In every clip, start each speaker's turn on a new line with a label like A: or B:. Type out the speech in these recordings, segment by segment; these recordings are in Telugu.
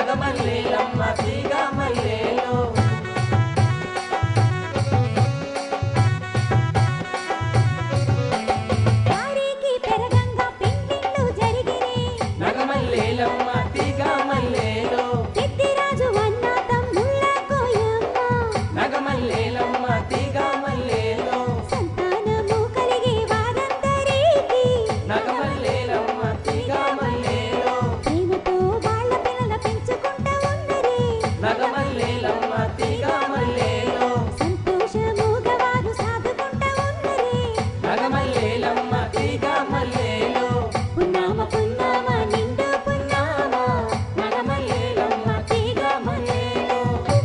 A: నగమల్లేలమ్మ తీగ మల్లేలో
B: వారికి పెరగంగా పెండిళ్ళు జరిగినే
A: నగమల్లేలమ్మ తీగ మల్లేలో
B: పెద్దిరాజు అన్న తమ్ముళ్ళ కోయమ్మ
A: నగమల్లేలమ్మ తీగ మల్లేలో
B: సంతానము కలిగే వారందరికీ
A: నగమల్లేలమ్మ తీగ మల్లేలో
B: ప్రేమతో వాళ్ళ పిల్లల పెంచుకుంటా ఉన్నరే
A: నగమల్లేలమ్మ తీగ మల్లేలో
B: సంతోషముగా వారు సాదుకుంటా ఉన్నరే
A: నగమల్లేలమ్మ తీగ మల్లేలో
B: పున్నామ పున్నామ నిండు పున్నామ
A: నగమల్లేలమ్మ తీగ మల్లేలో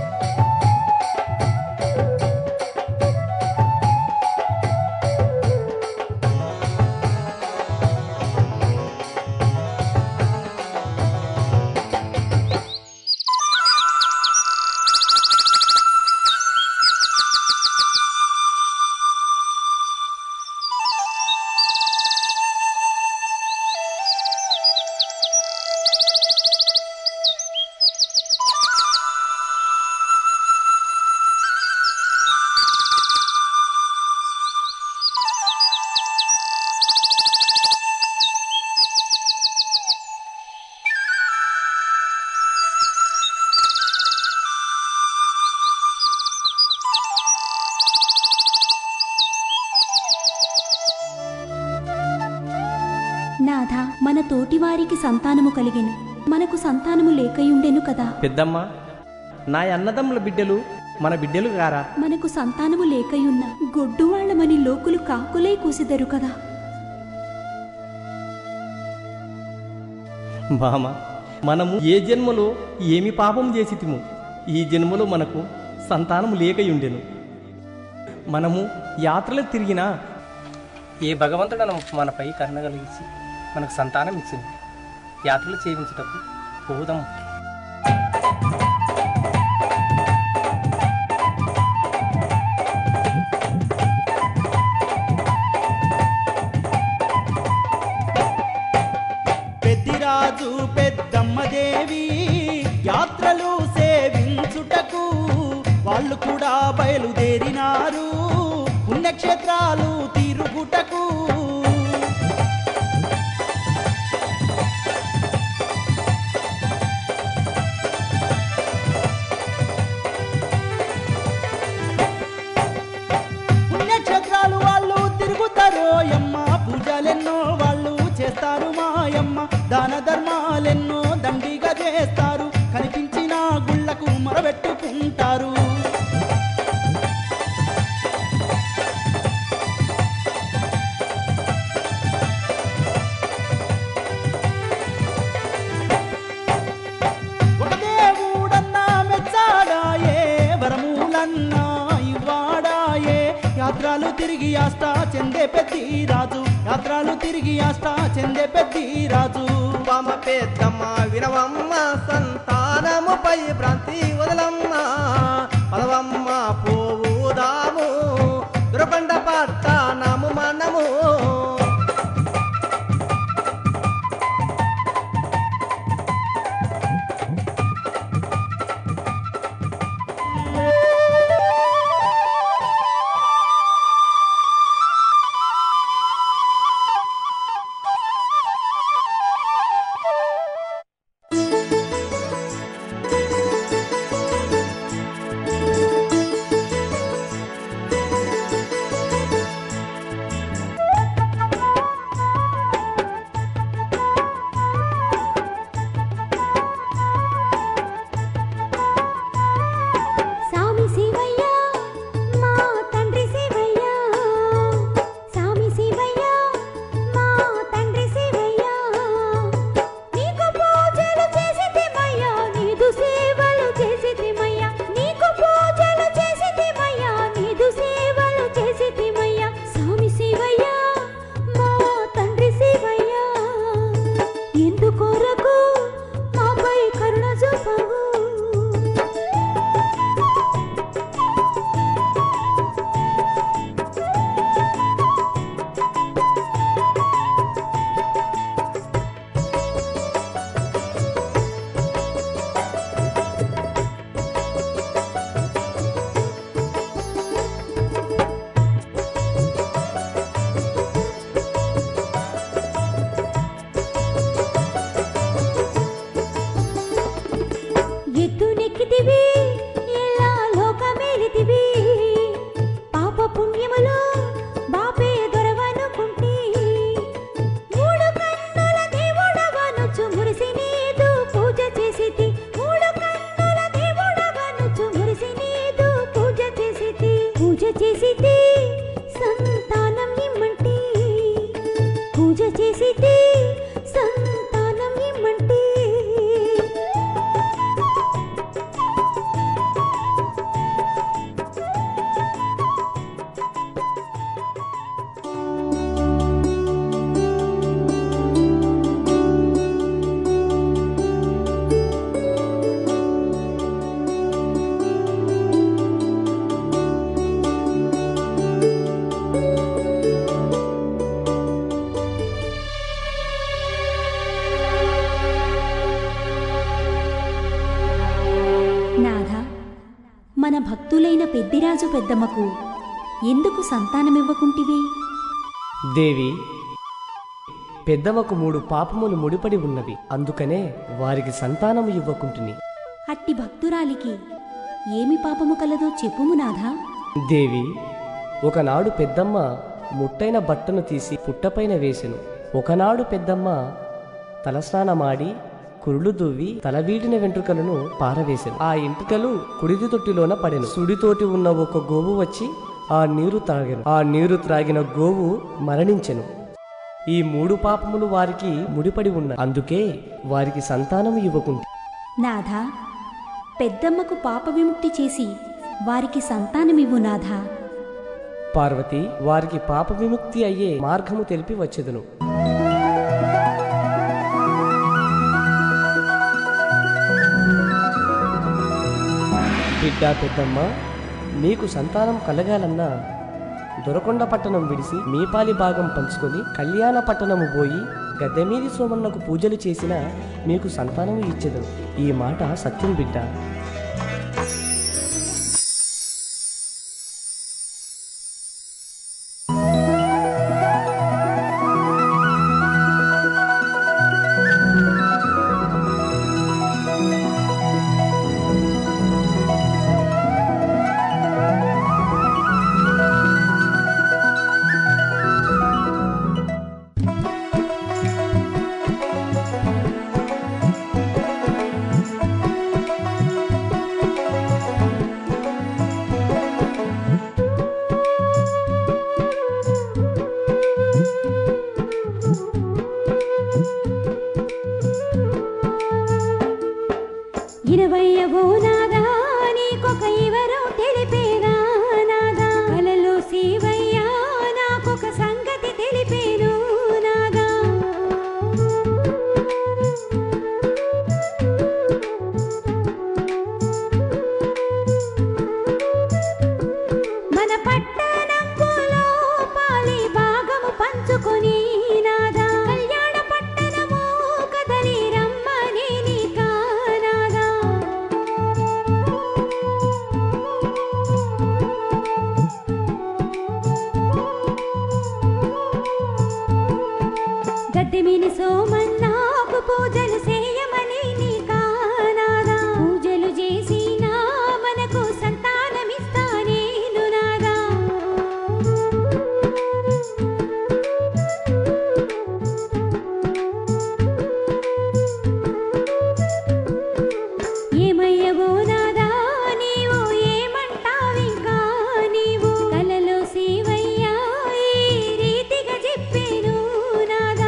B: నాథ మన తోటివారికి సంతానము కలిగెను మనకు సంతానము లేకయుండెను కదా
C: పెద్దమ్మ నా అన్నదమ్ముల బిడ్డలు మన బిడ్డలు గారా
B: మనకు సంతానము లేకయున్న గొడ్డు వాళ్ళమని లోకులు కాకులై కూసిదరు కదా
C: బామ మనము ఏ జన్మలో ఏమి పాపం చేసితిము ఈ జన్మలో మనకు సంతానము లేకయుండెను మనము యాత్రలు తిరిగినా ఏ భగవంతుడను మనపై కరుణ కలిగించి మనకు సంతానం ఇచ్చింది యాత్రలు చేయించుటకు పోదాం
D: పెద్దిరాజు పెద్దమ్మదేవి యాత్రలు సేవించుటకు వాళ్ళు కూడా బయలుదేరినారు పుణ్యక్షేత్రాలు తిరుగుటకు పుణ్యక్షేత్రాలు వాళ్ళు తిరుగుతారో యమ్మ పూజలెన్నో వాళ్ళు చేస్తారు మాయమ్మ దాన ధర్మాలెన్నో దండిగా చేస్తారు కనిపించిన గుళ్ళకు మొరబెట్టుకుంటారు ఒక దేవుడన్నా మెచ్చాడాయే వరములన్నా ఇవ్వాడాయే యాత్రలు తిరిగి ఆస్తా చెందే పెద్ది రాజు యాత్రలు తిరిగి ఆస్తా చెందే పెద్ది రాజు
E: పామ పెద్దమ్మ వినవమ్మ సంతానముపై భ్రాంతి వదలమ్మ పదవమ్మ పోవుదాము దురబండ పట్టణము మనము
B: వెతికితివి ఎలా లోకమేలితివి పాప పుణ్యములో బాపే దొరవనుకుంటి మూడు కన్నుల దేవుడవనుచు మురిసి నీదు పూజ చేసితి మూడు కన్నుల దేవుడవనుచు మురిసి నీదు పూజ చేసితి పూజ చేసితి సంతానం ఇమ్మంటి పూజ చేసితి సంతానం ఇమ్మంటి నాథ మన భక్తులైన పెద్దిరాజు పెద్దమ్మకు ఎందుకు సంతానమివ్వకుంటివి
F: దేవి పెద్దమ్మకు మూడు పాపములు ముడిపడి ఉన్నవి అందుకనే వారికి సంతానము ఇవ్వకుంటుని
B: అట్టి భక్తురాలికి ఏమి పాపము కలదో చెప్పుము నాథా
F: దేవి ఒకనాడు పెద్దమ్మ ముట్టైన బట్టను తీసి పుట్టపైన వేసెను ఒకనాడు పెద్దమ్మ తలస్నానమాడి కురులు దువ్వి తలవీడిన వెంట్రుకలను పారవేసెను ఆ ఎంట్రుకలు కుడిది తొట్టిలోన పడెను సుడితోటి ఉన్న ఒక గోవు వచ్చి ఆ నీరు త్రాగెను ఆ నీరు త్రాగిన గోవు మరణించెను ఈ మూడు పాపములు వారికి ముడిపడి ఉన్నాయి అందుకే వారికి సంతానం ఇవ్వకుంది
B: నాథా పెద్దమ్మకు పాప విముక్తి చేసి వారికి సంతానమివ్వు నాథా
F: పార్వతి వారికి పాప విముక్తి అయ్యే మార్గము తెలిపి వచ్చెదను బిడ్డ పెద్దమ్మ మీకు సంతానం కలగాలన్నా దొరకొండ పట్టణం విడిసి మీపాలి భాగం పంచుకొని కళ్యాణ పట్టణము పోయి గద్దెమీది సోమన్నకు పూజలు చేసిన మీకు సంతానం ఇచ్చెదను ఈ మాట సత్యం బిడ్డ
B: ఇరవయ్యవో నాదా నీకొక ఇవరో తెలిపేదా నాదా కలలో శివయ్యా నాకొక సంగతి తెలిపేను నాదా మన పట్టణంలో పాలి భాగము పంచుకొని నాదా కళ్యాణ పట్టణము కదలి రమ్మని నీ కానాదా గద్దెమిని సోమన్నాకు పూజలు చేయమని నీ కానాదా పూజలు చేసినా మనకు సంతానమిస్తా నేను నాదా ఏమయ్యవో నాదా నీవు ఏమంటావింకా నీవు కలలో శివయ్యా ఈ రీతిగా చెప్పేను నాదా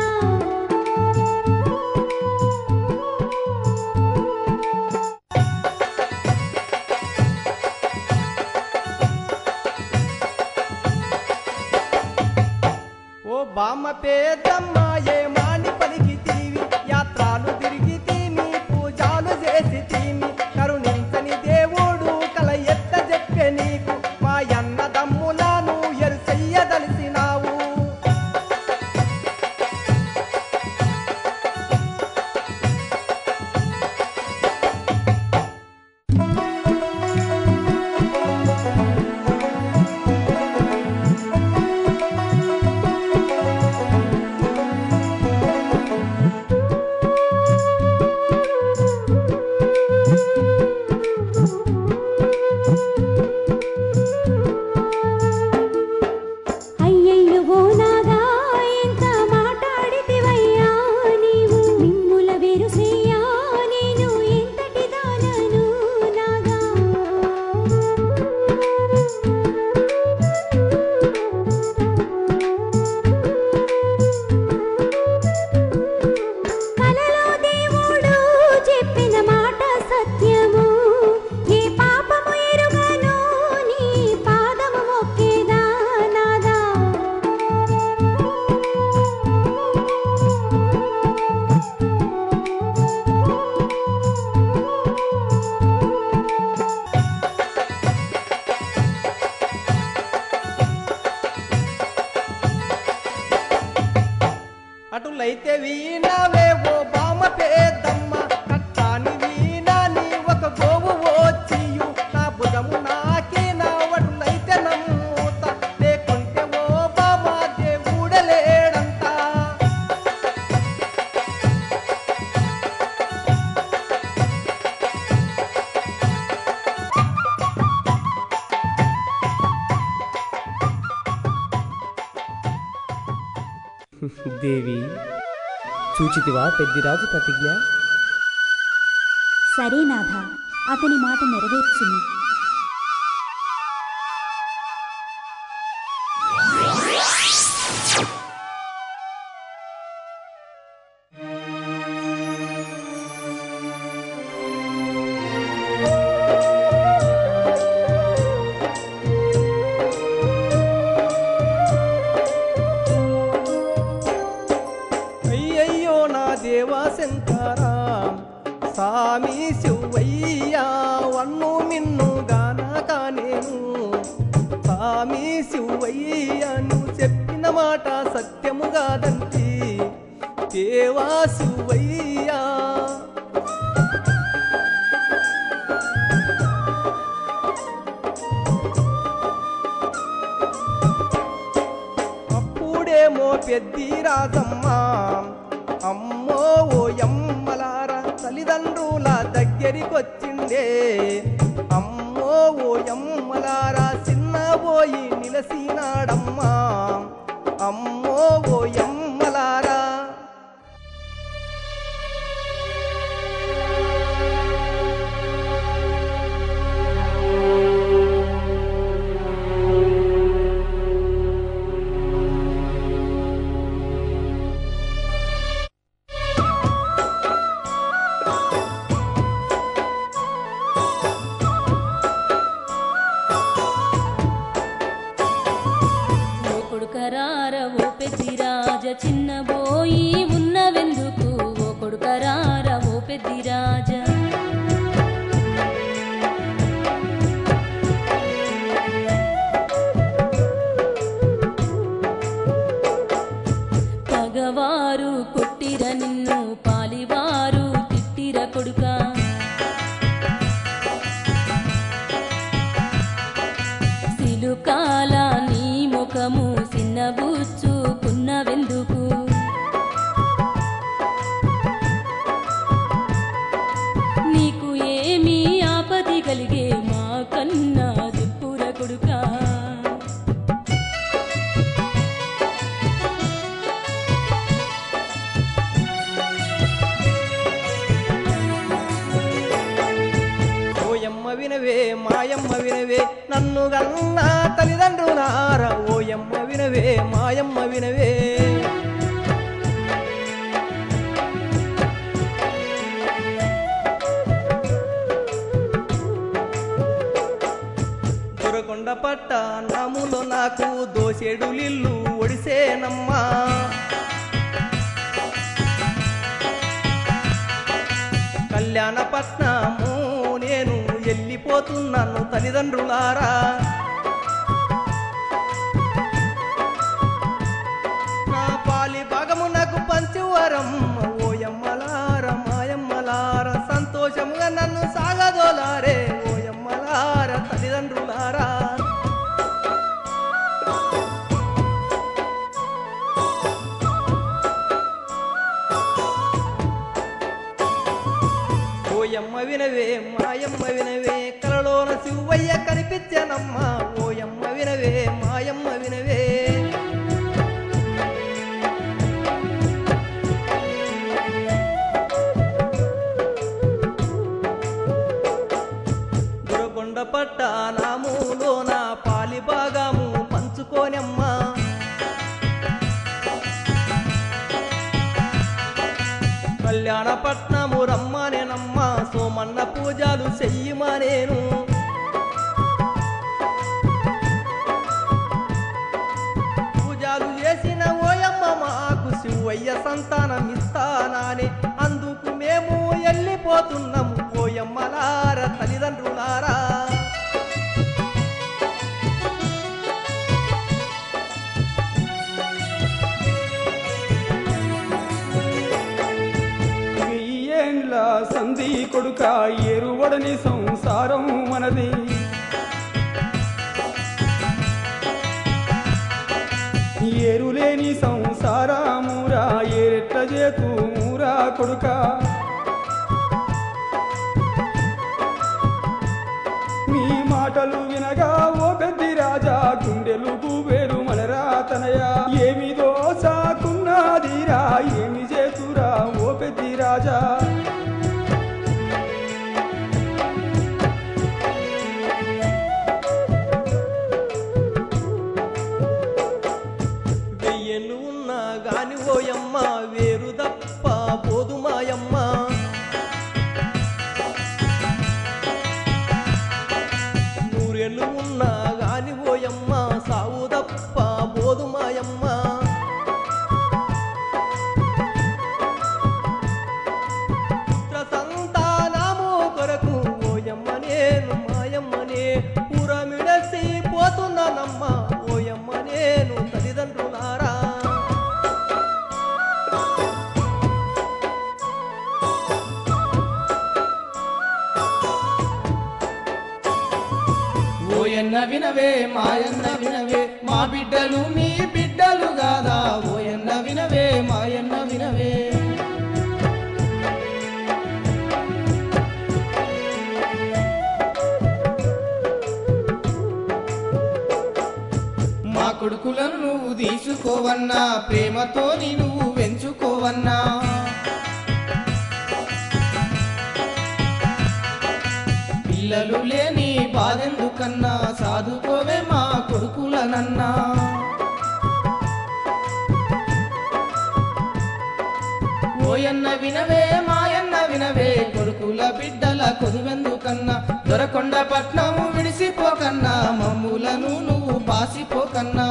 E: ఓ బామ్మ పేదమ్మ ఏ మాని పలికి తీవి యాత్రలు తిరిగి తీమి పూజలు చేసి తీమి కరుణించని దేవుడు కల ఎత్త చెప్పే నీకు మా అన్న దమ్ములను ఎరుసెయ్యదలిసినావు
F: దేవి చూచితివా పెద్దిరాజు ప్రతిజ్ఞ
B: సరే నాథ అతని మాట నెరవేర్చును
E: అయ్యయ్యో నా దేవా శంకరా సామి శివయ్యా వన్ను మిన్ను గానక నేను సామి శివయ్యా నువ్వు చెప్పిన మాట సత్యము కాదంటి దేవా శివయ్యా అప్పుడేమో పెద్ది రాజమ్మ అమ్మో ఓ యమ్మలారా తల్లిదండ్రుల దగ్గరికొచ్చిండే అమ్మో ఓ యమ్మలారా చిన్నబోయి నిలసినాడమ్మా అమ్మో ఓ యమ్మలారా
G: ఓ కొడుకరార ఓ పెద్దిరాజ చిన్నబోయి ఉన్నవెందుకు ఓ కొడుకరార ఓ పెద్దిరాజ పగవారు కొట్టిర నిన్ను పాలివారు తిట్టిర కొడుకా సిలుకాల నీ ముఖము సిన్నబుచ్చుకున్నవెందుకు నీకు ఏమి ఆపది కలిగే మా కన్నా దిప్పుర కొడుకా
E: ఓయమ్మ వినవే మాయమ్మ వినవే నన్ను గన్నా తల్లిదండ్రులారా ఓయమ్మ వినవే మాయమ్మ వినవే దొరకొండ పట్ట నాములో నాకు దోసెడు లిల్లు ఒడిసేనమ్మా కళ్యాణపట్నము నేను వెళ్ళిపోతున్నాను తల్లిదండ్రులారా నా పాలి భాగము నాకు పంచువరం ఓయమ్మలార మాయమ్మలార సంతోషముగా నన్ను సాగదోలారే ఓయమ్మలార తల్లిదండ్రులారా ఓయమ్మ వినవే మాయమ్మ వినవే కలలోన శివయ్య కనిపించనమ్మా ఓయమ్మ వినవే మాయమ్మ వినవే గురకొండ పట్ట నాములోన పాలి భాగము పంచుకోనమ్మా కళ్యాణపట్నము రమ్మనేనమ్మ సోమన్న పూజలు చెయ్యమనేను పూజలు చేసిన ఓయమ్మ మాకు శివయ్య సంతానం ఇస్తానాని అందుకు మేము వెళ్ళిపోతున్నాము ఓయమ్మలార తల్లిదండ్రులారా
H: వెయ్యేండ్ల సంధి కొడుక ఎరువడని సంసారం మనది ఏరులేని సంసారమురా ఏరెట్ల చేతు మూరా కొడుక మీ మాటలు వినగా ఓ పెద్ది రాజా గుండెలు గుబేరు మనరా తనయ ఏమి దోసాకున్నది
E: ఓయన్న వినవే మాయన్న వినవే మా బిడ్డలు మీ బిడ్డలు కాదా ఓయన్న వినవే మాయన్న వినవే మా కొడుకులను నువ్వు తీసుకోవన్నా ప్రేమతోని నువ్వు పెంచుకోవన్నా పిల్లలు లేని బాధెందుకన్నా సాధుకోవే మా కొడుకులనన్నా ఓయన్న వినవే మాయన్న వినవే కొడుకుల బిడ్డల కొదువెందుకన్నా దొరకొండ పట్నం విడిసిపోకన్నా మమ్ములను నువ్వు బాసిపోకన్నా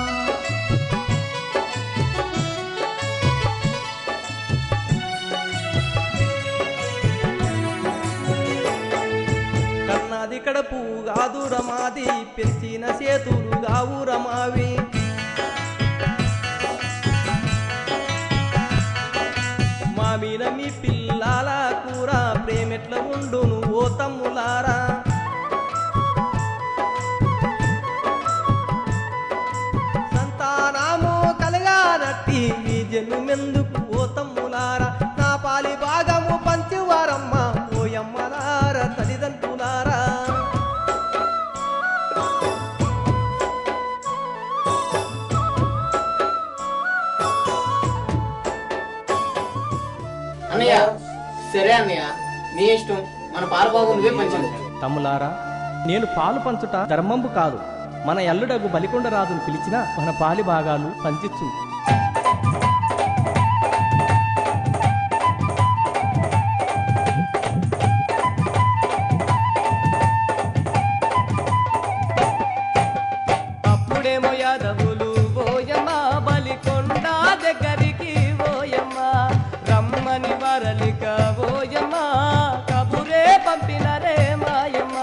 C: కన్నది కడపు కాదు రమాది పెంచిన సేతులు గావు రమావి మా మీద మీ పిల్లల కూర ప్రేమెట్ల ఉండును ఓ తమ్ములారా సంతానము కలగానట్టి మీ జన్మెందుకు ఓ తమ్ములారా నా పాలి భాగము పంచివారమ్మ ఓయమ్మలార తల్లిదండ్రులారా
I: అన్నయ్య సరే అన్నయ్య నీ ఇష్టం మన పాలబాబు నువ్వే పంచము
C: తమ్ములారా నేను పాలు పంచుట ధర్మంబు కాదు మన ఎల్లుడగు బలికొండ రాజును పిలిచిన మన పాలి భాగాలు పంచిచ్చు
E: అప్పుడేమో యాదవులు ఓయమ్మ బలికొండ దగ్గరికి ఓయమ్మ రమ్మని వరలిక ఓయమ్మ కబురే పంపినరే మాయమ్మ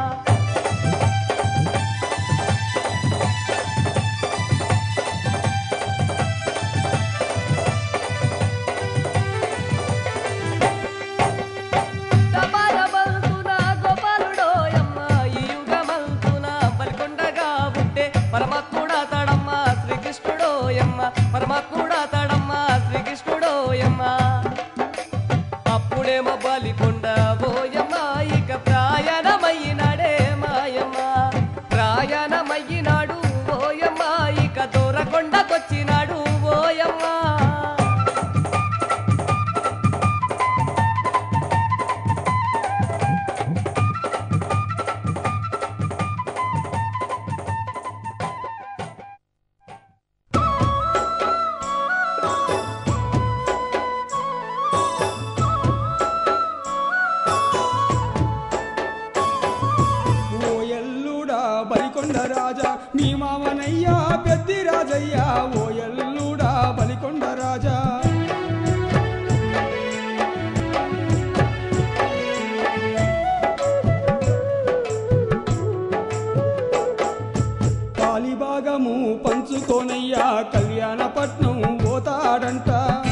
E: తమరమంతున గోపాలుడోయమ్మ ఈ యుగమంతున బలికొండగా ఉంటే పరమాత్ముడ తడమ్మ శ్రీకృష్ణుడోయమ్మ పరమాత్ముడ తడమ్మ శ్రీకృష్ణుడోయమ్మ అప్పుడేమో బలికొండ ఓయమ్మ ఇక ప్రాయణమయ్యినాడే మాయమ్మ ప్రాయణమయ్యినాడు ఓయమ్మ ఇక దూరకొండకొచ్చినాడు ఓయమ్మ
H: ఓ ఎల్లుడా బలికొండ రాజా నీ మామనయ్యా పెద్ది రాజయ్యా ఓ ఎల్లుడా బలికొండ రాజా కాలిభాగము పంచుకోనయ్యా కళ్యాణపట్నం పోతాడంట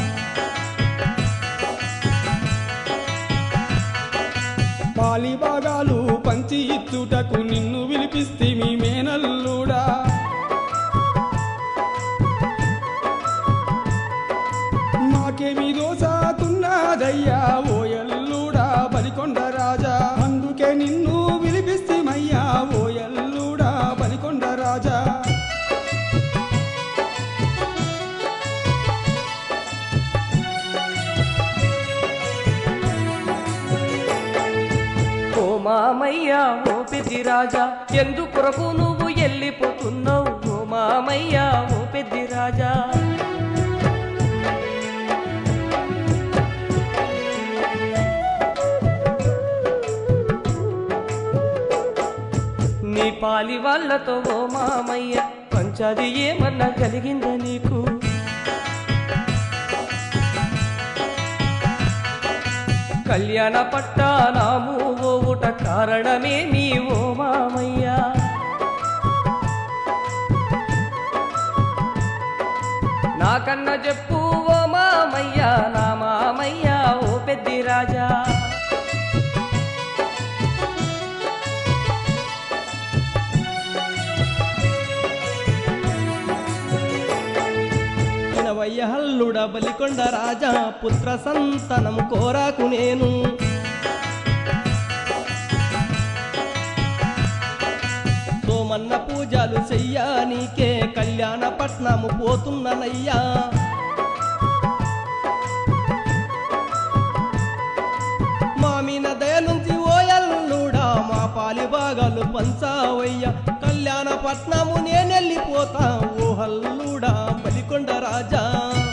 H: పాలిభాగాలు పంచి ఇచ్చుటకు నిన్ను విలిపిస్తే మీ మేనల్లుడా మాకేమి దోసాతున్నదయ్యా ఓ ఎల్లుడా బలికొండ రాజా అందుకే నిన్ను విలిపిస్తేమయ్యా ఓ ఎల్లుడా బలికొండ రాజా
E: ఓ మామయ్య ఓ పెద్ది రాజా ఎందుకొరకు నువ్వు వెళ్ళిపోతున్నావు ఓ మామయ్య ఓ పెద్ది రాజా నీ పాలి వాళ్ళతో ఓ మామయ్య పంచాది ఏమన్నా కలిగిందా నీకు కళ్యాణ పట్టానాము ఓవుట కారణమే నీ ఓ మామయ్య నాకన్న చెప్పు ఓ మామయ్య నా మామయ్య ఓ పెద్ది రాజా
C: ఓయహల్లుడ బలికొండ రాజా పుత్ర సంతనం కోరాకు నేను సోమన్న పూజలు చెయ్యా నీకే కళ్యాణ పట్నము పోతున్ననయ్యా మామిన దయ నుంచి ఓయల్లుడా మా పాలి భాగాలు పంచావయ్యా కళ్యాణ పట్నము నేనెళ్ళిపోతా ఓహల్లుడా బలికొండ రాజా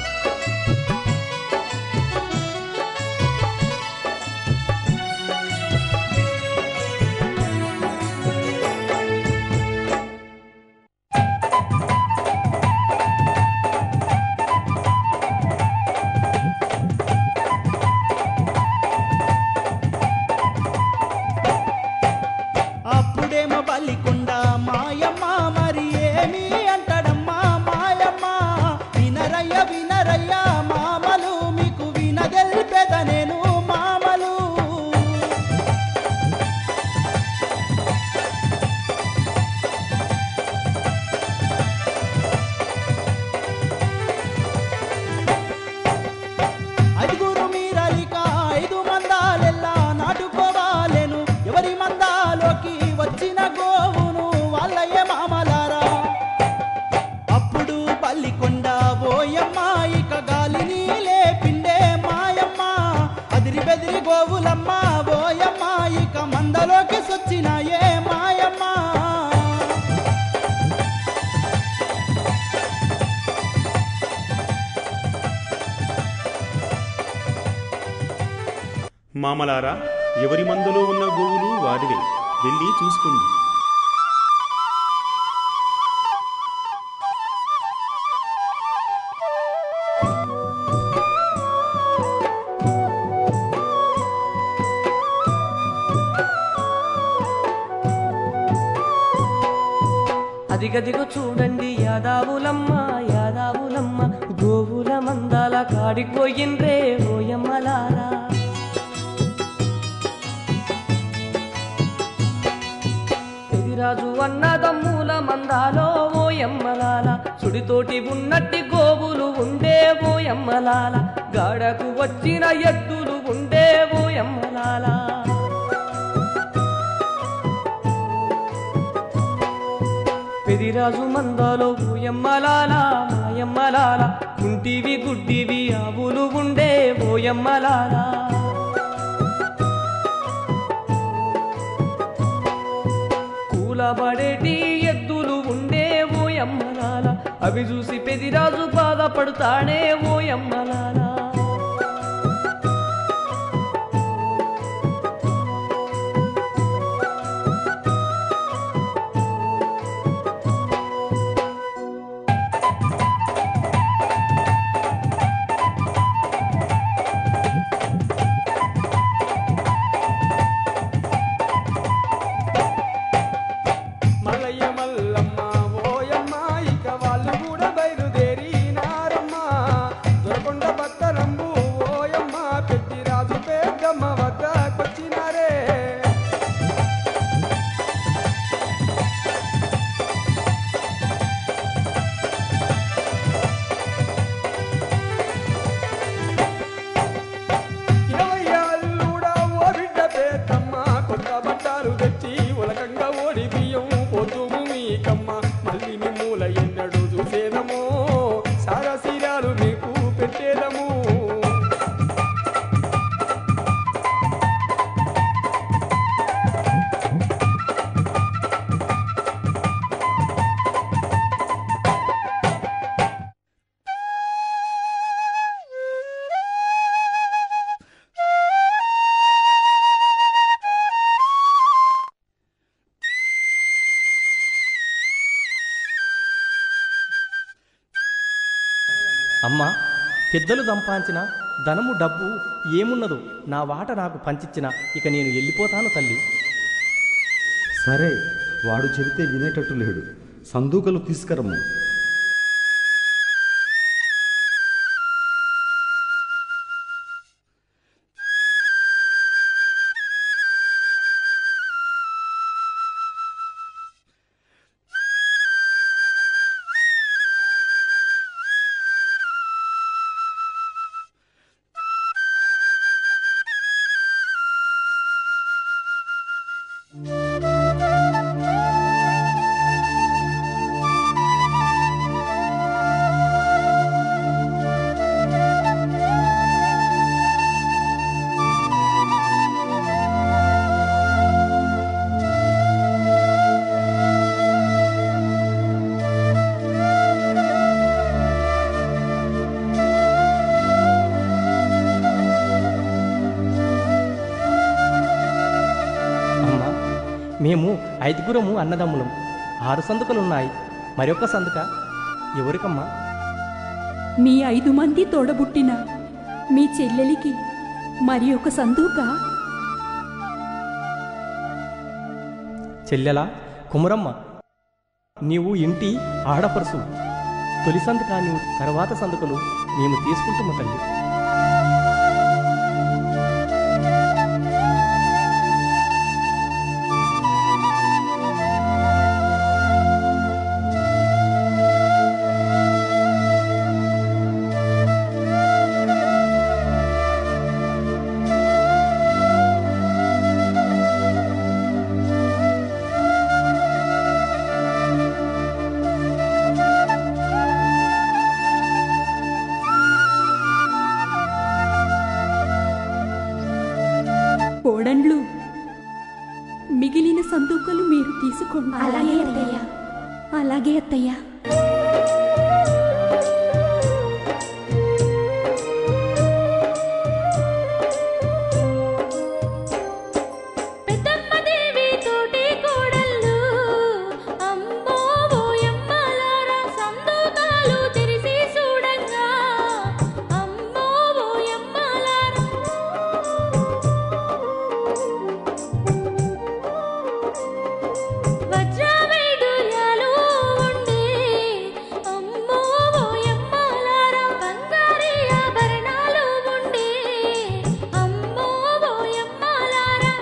D: అప్పుడేమో బలికొండ మాయమ్మ మరి ఏమి అంటాడమ్మా మాయమ్మ వినరయ్య వినరయ్య మామలు మీకు వినదెల్పెద నేను మామలు ఐదుగురు మీరలిక ఐదు మందాలెల్లా నాటుకోవాలెను ఎవరి మందాలోకి వచ్చిన గోవును వాళ్ళయే మామలారా అప్పుడు పల్లికొండ ఓయమ్మ ఇక గాలిని లేపిండే మాయమ్మ అదిరి బెదిరి గోవులమ్మ ఓయమ్మ ఇక మందలోకి సొచ్చినాయే మాయమ్మ
J: మామలారా ఎవరి మందులో ఉన్న గోవులు వారివే వెళ్ళి చూసుకోండి
E: అదిగదిగో చూడండి యాదావులమ్మ యాదావులమ్మ గోవుల మందాల కాడికి పోయిండ్రే ఓయమ్మలారా ఎదిరాజు అన్నదమ్ముల మందాలో ఓయమ్మలాల సుడితోటి ఉన్నట్టి గోవులు ఉండే ఓయమ్మలాల గాడకు వచ్చిన ఎద్దులు ఉండే ఓయమ్మలాల పెదిరాజు మందాలో ఓయమ్మలాల మాయమ్మలాల కుంటివి గుడ్డివి ఆవులు ఉండే ఓయమ్మలాల కూలబడేటి ఎద్దులు ఉండే ఓయమ్మలాల అవి చూసి పెదిరాజు బాధపడతాడే ఓయమ్మలాల
H: మల్లయ్య మల్లమ్మ ఓయమ్మ ఇక వాళ్ళు కూడా బయలుదేరినారమ్మ దొరకొండ భక్తరంబు ఓయమ్మ పెట్టి రాజు పెద్దమ్మ వద్దకొచ్చినారే ఇరవై ఏళ్ళుడా ఓ బిడ్డ పెద్దమ్మ కొత్త బట్టాలు తెచ్చి ఉలకంగా ఓడి బియ్యం పొద్దుము మీకమ్మ మళ్ళీ మిమ్ముల ఎన్నడు చూసేదమో సారా సీరాలు మీకు పెట్టేదము
C: అమ్మా పెద్దలు సంపాదించిన ధనము డబ్బు ఏమున్నదో నా వాట నాకు పంచిచ్చిన ఇక నేను వెళ్ళిపోతాను తల్లి
K: సరే వాడు చెబితే వినేటట్టు లేడు సందూకలు తీసుకురమ్ము
C: అమ్మా మేము ఐదుగురము అన్నదమ్ములం ఆరు సందుకలున్నాయి మరొక సందుక ఎవరికమ్మా
B: మీ ఐదు మంది తోడబుట్టిన మీ చెల్లెలికి మరి ఒక సందూక
C: చెల్లెలా కుమరమ్మ నీవు ఇంటి ఆడపరుసు తొలి సందుక నీవు తర్వాత సందుకలు మేము తీసుకుంటాము తల్లి
B: కోడండ్లు మిగిలిన సందూకలు మీరు తీసుకోండి
L: అలాగే అత్తయ్య.
B: అలాగే అత్తయ్య
G: పెద్దమ్మదేవి తోటి కోడళ్ళు అమ్మో ఓయమ్మలారా సందూకాలు తెరిసి చూడంగా అమ్మో ఓయమ్మలారా వజ్రవైడూర్యాలు ఉండే అమ్మో ఓయమ్మలారా బంగారి ఆభరణాలు ఉండే అమ్మో ఓయమ్మలారా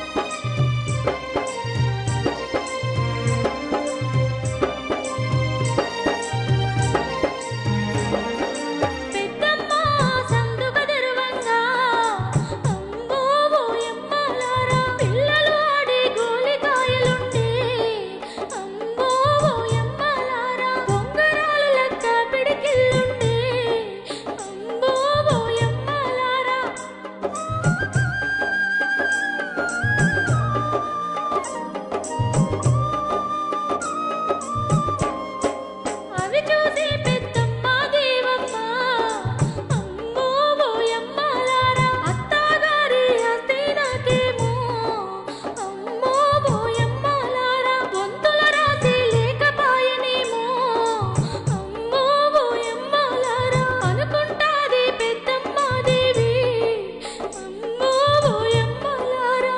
G: పెద్దమ్మ సందుక తెరువంగా అమ్మో ఓయమ్మలారా పిల్లలు ఆడే గోలికాయలుండే అమ్మో ఓయమ్మలారా బొంగరాలు లెక్క పిడికిల్లుండే అమ్మో ఓయమ్మలారా అవి చూసి పెద్దమ్మ దేవమ్మ అమ్మో ఓయమ్మలారా అత్తగారి ఆస్తి నాకేమో అమ్మో ఓయమ్మలారా వంతుల రాసి లేకపాయనేమో అమ్మో ఓయమ్మలారా అనుకుంటాది పెద్దమ్మ దేవి అమ్మో ఓయమ్మలారా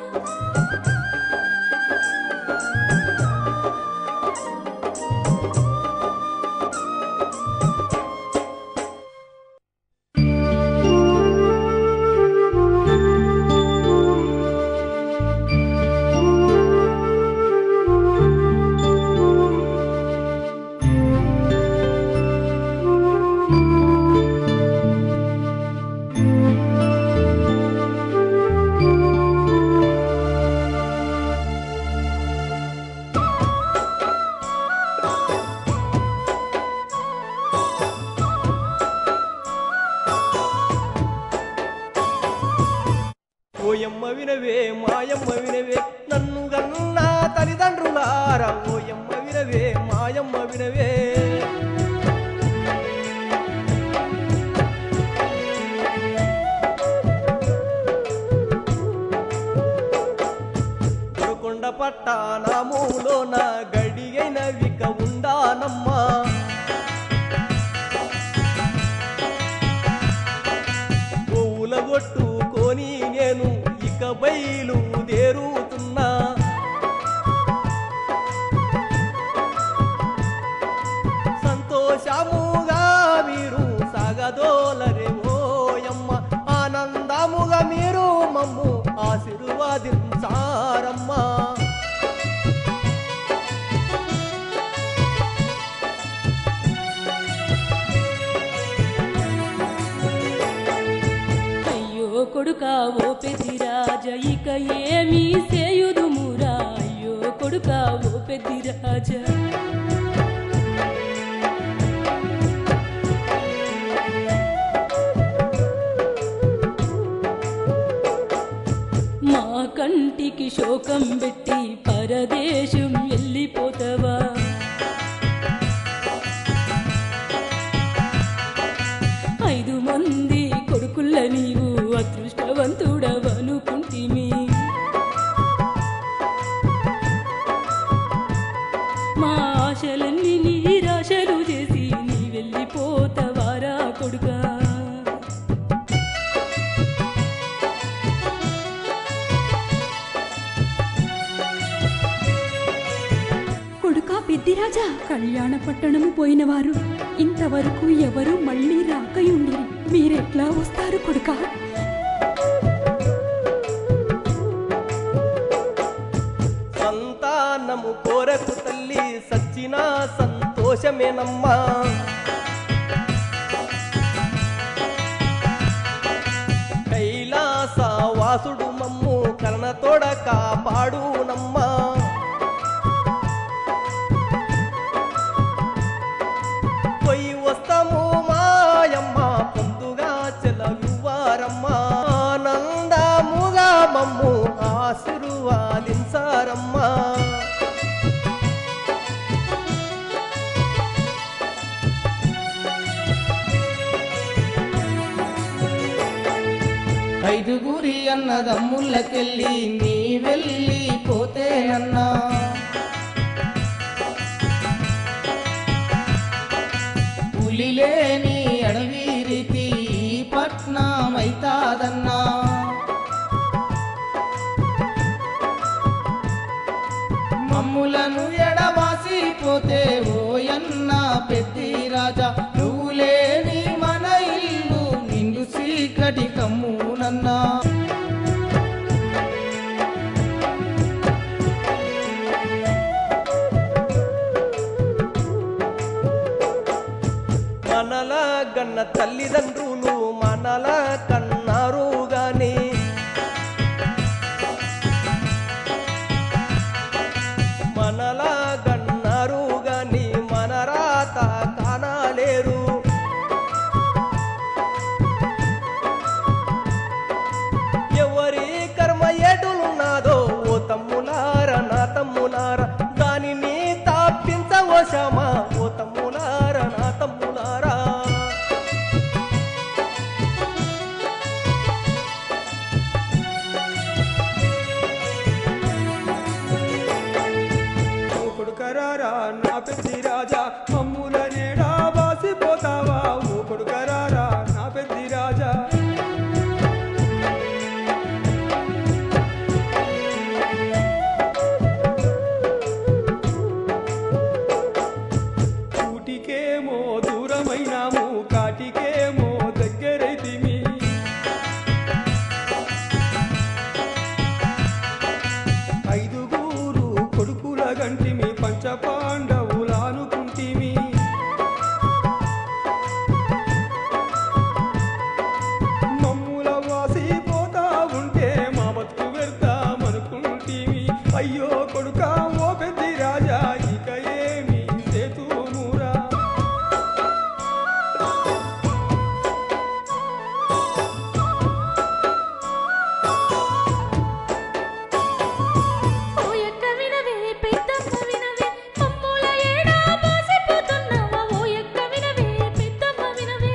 C: ఓయమ్మ వినవే మాయమ్మ వినవే నన్ను గన్నా తల్లిదండ్రులారా ఓయమ్మ వినవే మాయమ్మ వినవే కొండ పట్టానాములో నా గడియైన విక ఉండానమ్మా గోవుల కొట్టుకొని నేను ఇక బయలు దేరుతున్నా సంతోషముగా మీరు సాగదోలరే ఓయమ్మ ఆనందముగా మీరు మమ్ము ఆశీర్వాదించారమ్మా
G: అయ్యో కొడుకా ఓ పెద్దిరాజ ఇక ఏమీ చేయుదుము పెద్ది రాజా మా కంటికి శోకం పెట్టి పరదేశం వెళ్ళిపోతావా ఐదు మంది కొడుకుల నీవు అదృష్టవంతుడవనుకుంటిమి మా ఆశలన్నీ నిరాశలు చేసి నీ వెళ్ళిపోతావారా కొడుకా
B: కొడుకా పెద్దిరాజా కళ్యాణ పట్టణము పోయినవారు ఇంతవరకు ఎవరు మళ్ళీ రాకయుండి మీరెట్లా వస్తారు కొడుకా
C: సంతానము కోరకు తల్లి సచ్చిన సంతోషమేనమ్మా కైలాస వాసుడు మమ్ము కర్ణతోడ కాపాడునమ్మా పోయి వస్తాము మాయమ్మ పొందుగా చెలవివారమ్మా ఆనందముగా మమ్ము ఆశీర్వాదించారమ్మా
I: ఐదుగురి అన్నదమ్ములకెళ్ళి నీ వెళ్ళి పోతేనన్నా పులిలేని అడవి రీతి పట్నమైతాదన్నా మమ్ములను ఎడబాసిపోతే ఓయన్న పెద్ది రాజా నువ్వు లేని మన ఇల్లు నిండు చీకటి కమ్మునన్నా
C: మనల గన్న తల్లిదండ్రులు మనల కన్నారు గాని మనల గన్నారు గాని మన రాత కానాలేరు ఎవరి కర్మ ఎటులున్నదో ఓ తమ్ములార నా తమ్ములార దానిని తాపించవశమా ఓ తమ్ములార నా తమ్ములారా
H: ఓ కొడుకరారా నా పెద్ది రాజా మమ్ముల నేడా బాసిపోతావా ఓ కొడుకరారా నా పెద్ది రాజా కూటికేమో దూరమైనాము కాటికేమో దగ్గరైతిమి ఐదుగురు కొడుకుల గంటిమి పంచ పాండవులానుకుంటిమి మమ్ముల వాసిపోతా ఉంటే మా బతుకు వెళ్తామనుకుంటిమి అయ్యో కొడుక ఓ పెద్ది రాజా ఇక ఏమి సేతుమురా
G: ఓ ఎక్క వినవే పెద్దమ్మ వినవే మమ్ముల ఏడా బాసిపోతున్నావా ఓ ఎక్క వినవే పెద్దమ్మ వినవే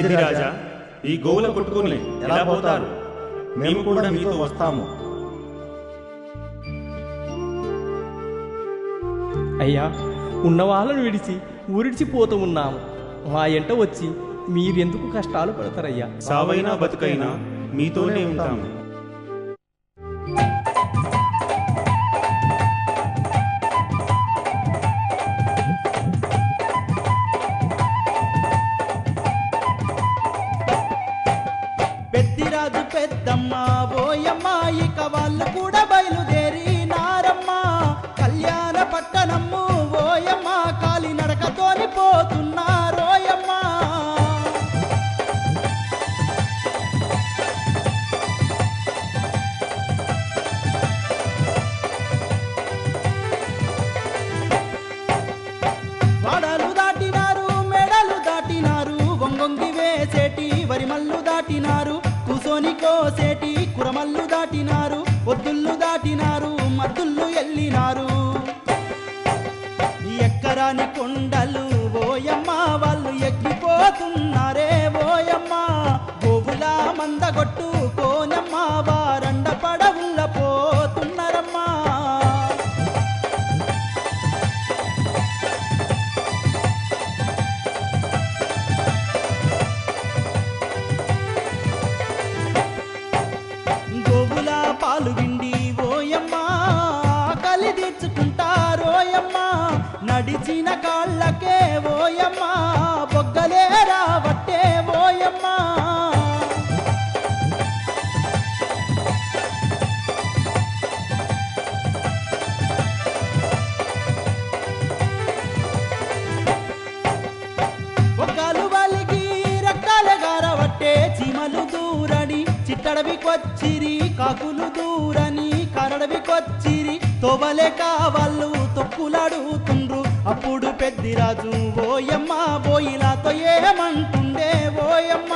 J: పెద్దిరాజా ఈ గోవుల కొట్టుకుని ఎలా పోతారు మేము కూడా మీతో వస్తాము
C: అయ్యా ఉన్న వాళ్ళను విడిచి ఊరిడిచిపోతూ ఉన్నాము మా ఎంట వచ్చి మీరెందుకు కష్టాలు పడతారయ్యా
J: సావైనా బతుకైనా మీతోనే ఉంటాము
D: పెద్దిరాజు పెద్దమ్మ ఓయమ్మ ఇక వాళ్ళు కూడా బయలుదేరి నారమ్మ కళ్యాణ పట్టణమ్ము ఓయమ్మ కాలి నడకతోని పోతున్నారోయమ్మ వాడలు దాటినారు మెడలు దాటినారు వంగొంగి వేసేటి వరిమల్లు దాటినారు కూసోని కోసేటి కురమల్లు దాటినారు ఒద్దుళ్ళు దాటినారు మద్దుళ్ళు ఎల్లినారు ఎక్కరాని కొండలు ఓయమ్మ వాళ్ళు ఎక్కిపోతున్నారే ఓయమ్మ గోవుల మందగొట్టు కోనమ్మ వారండ పడవుల పోతున్నారమ్మా గోవుల పాలు విండి ఓయమ్మ కలి తీర్చుకుంటారోయమ్మ నడిచిన కాళ్ళకే ఓయమ్మ బొగ్గలే రావట్టే ఓయమ్మ ఒక్కలు వలిగి రక్తాల గారవట్టే చీమలు దూరని చిట్టడవికొచ్చిరి కాకులు దూరని కరడవికొచ్చిరి తోవలే కావాళ్ళు తొక్కులాడుతుండ్రు అప్పుడు పెద్దిరాజు ఓయమ్మ బోయిలాతో ఏమంటుండే ఓయమ్మ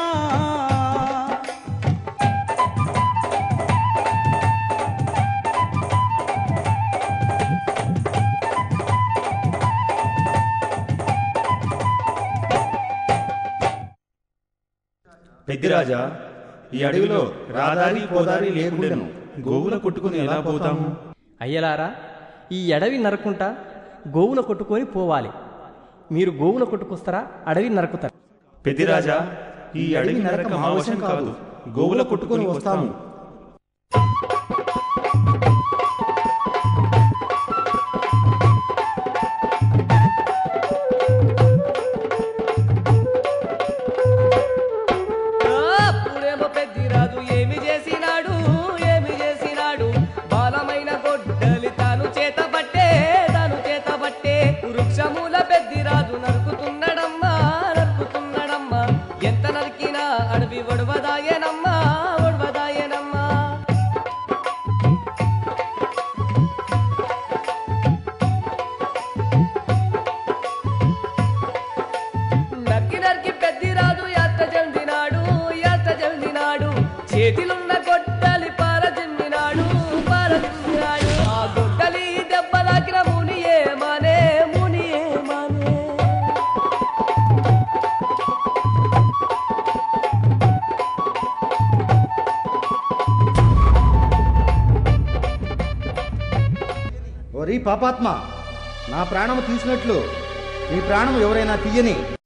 J: పెద్దిరాజా ఈ అడవిలో రాదారి పోదారి లేకుండెను గోవుల కొట్టుకుని ఎలా పోతాము
C: అయ్యలారా ఈ అడవి నరకుంటా గోవుల కొట్టుకొని పోవాలి మీరు గోవుల కొట్టుకొస్తారా అడవి నరుకుతారా
J: పెద్దిరాజా ఈ అడవి నరక మా వశం కాదు గోవుల కొట్టుకుని వస్తాము
E: అప్పుడేమో పెద్దిరాజు ఏమి చేసినాడు ఏమి చేసినాడు బాలమైన గొడ్డలి తాను చేత పట్టే తాను చేత పట్టే వృక్షమూల పెద్దిరాజు నరుకుతున్నాడమ్మా నరుకుతున్నాడమ్మా ఎంత నరికినా అడవి ఒడవదాయనమ్మా ఒడవదాయనమ్మా నరికి నరికి పెద్దిరాజు ఎంత జల్దినాడు ఎంత జల్దినాడు చేతిలున్న గొడ్డలి పారజిమ్మినాడు పారజిమ్మినాడు ఆ గొడ్డలి దెబ్బలాకిన ముని ఏమనే ముని ఏమనే
K: ఓరి పాపాత్మ నా ప్రాణము తీసినట్లు నీ ప్రాణం ఎవరైనా తీయని